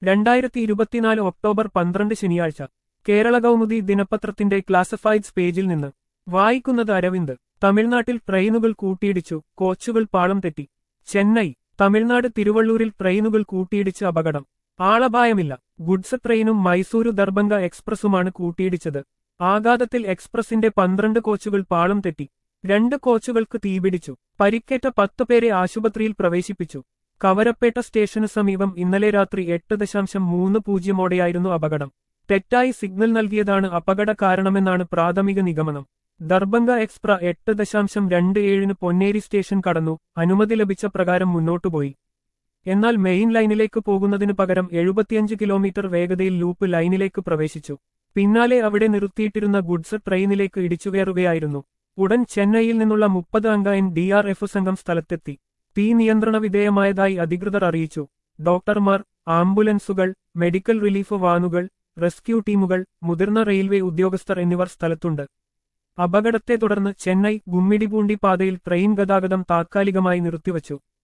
രണ്ടായിരത്തി ഇരുപത്തിനാല് ഒക്ടോബർ പന്ത്രണ്ട് ശനിയാഴ്ച കേരള കൗമുദി ദിനപത്രത്തിന്റെ ക്ലാസിഫൈഡ്സ് പേജിൽ നിന്ന് വായിക്കുന്നത് അരവിന്ദ് തമിഴ്നാട്ടിൽ ട്രെയിനുകൾ കൂട്ടിയിടിച്ചു കോച്ചുകൾ പാളം തെറ്റി ചെന്നൈ തമിഴ്നാട് തിരുവള്ളൂരിൽ ട്രെയിനുകൾ കൂട്ടിയിടിച്ച് അപകടം ആളപായമില്ല ഗുഡ്സ് ട്രെയിനും മൈസൂരു ദർഭംഗ എക്സ്പ്രസുമാണ് കൂട്ടിയിടിച്ചത് ആഘാതത്തിൽ എക്സ്പ്രസിന്റെ പന്ത്രണ്ട് കോച്ചുകൾ പാളം തെറ്റി രണ്ട് കോച്ചുകൾക്ക് തീപിടിച്ചു പരിക്കേറ്റ പത്ത് പേരെ ആശുപത്രിയിൽ പ്രവേശിപ്പിച്ചു കവരപ്പേട്ട സ്റ്റേഷന് സമീപം ഇന്നലെ രാത്രി എട്ട് ദശാംശം മൂന്ന് പൂജ്യമോടെയായിരുന്നു അപകടം തെറ്റായി സിഗ്നൽ നൽകിയതാണ് അപകട കാരണമെന്നാണ് പ്രാഥമിക നിഗമനം ദർഭംഗ എക്സ്പ്ര എട്ട് ദശാംശം രണ്ട് ഏഴിന് പൊന്നേരി സ്റ്റേഷൻ കടന്നു അനുമതി ലഭിച്ച പ്രകാരം മുന്നോട്ടുപോയി എന്നാൽ മെയിൻ ലൈനിലേക്ക് പോകുന്നതിനു പകരം എഴുപത്തിയഞ്ച് കിലോമീറ്റർ വേഗതയിൽ ലൂപ്പ് ലൈനിലേക്ക് പ്രവേശിച്ചു പിന്നാലെ അവിടെ നിർത്തിയിട്ടിരുന്ന ഗുഡ്സ് ട്രെയിനിലേക്ക് ഇടിച്ചുകയറുകയായിരുന്നു ഉടൻ ചെന്നൈയിൽ നിന്നുള്ള മുപ്പത് അംഗ എൻ ഡി ആർ എഫ് സംഘം സ്ഥലത്തെത്തി തീ നിയന്ത്രണ വിധേയമായതായി അധികൃതർ അറിയിച്ചു ഡോക്ടർമാർ ആംബുലൻസുകൾ മെഡിക്കൽ റിലീഫ് വാനുകൾ റെസ്ക്യൂ ടീമുകൾ മുതിർന്ന റെയിൽവേ ഉദ്യോഗസ്ഥർ എന്നിവർ സ്ഥലത്തുണ്ട് അപകടത്തെ തുടർന്ന് ചെന്നൈ ഗുമ്മിടിപൂണ്ടി പാതയിൽ ട്രെയിൻ ഗതാഗതം താത്കാലികമായി നിർത്തിവച്ചു